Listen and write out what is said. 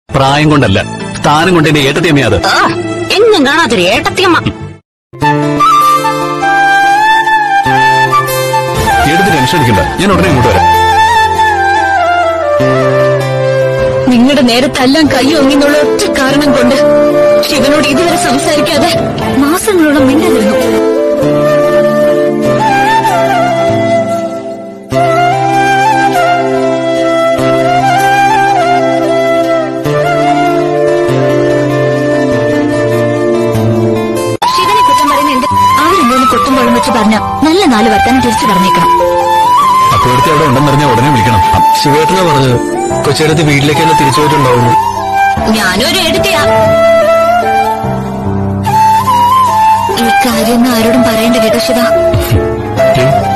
പ്രായം കൊണ്ടല്ല സ്ഥാനം കൊണ്ട് എന്റെ ഏട്ടത്തിയമ്മ അത് ആ, എങ്ങും കാണാത്തൊരു ഏട്ടത്തിയമ്മ എടുത്ത് ടെൻഷൻ അടിക്കണ്ട ഞാൻ ഉടനെ ഇങ്ങോട്ട് വരാം നിങ്ങളുടെ നേരത്തെല്ലാം കൈ ഒങ്ങിന്നുള്ള ഒറ്റ കാരണം കൊണ്ട് ശിവനോട് ഇതുവരെ സംസാരിക്കാതെ മാസങ്ങളോളം മിണ്ടാതിരുന്നു ശിവനെ കുറ്റം പറയുന്നുണ്ട് അവരെന്തോന്ന് കുറ്റം കൊള്ളും വെച്ച് പറഞ്ഞ നല്ല നാല് വർത്താനം തിരിച്ചു പറഞ്ഞേക്കണം അപ്പോഴത്തെ അവിടെ ഉണ്ടെന്നറിഞ്ഞാൽ ഉടനെ വിളിക്കണം ശിവേട്ടനാ പറഞ്ഞത് കൊച്ചേരത്ത് വീട്ടിലേക്ക് തന്നെ തിരിച്ചു പോയിട്ടുണ്ടാവുന്നു ഞാനൊരു എടുത്തിയാ ഈ കാര്യം ആരോടും പറയണ്ട കേട്ടോ ശിവ ഏ?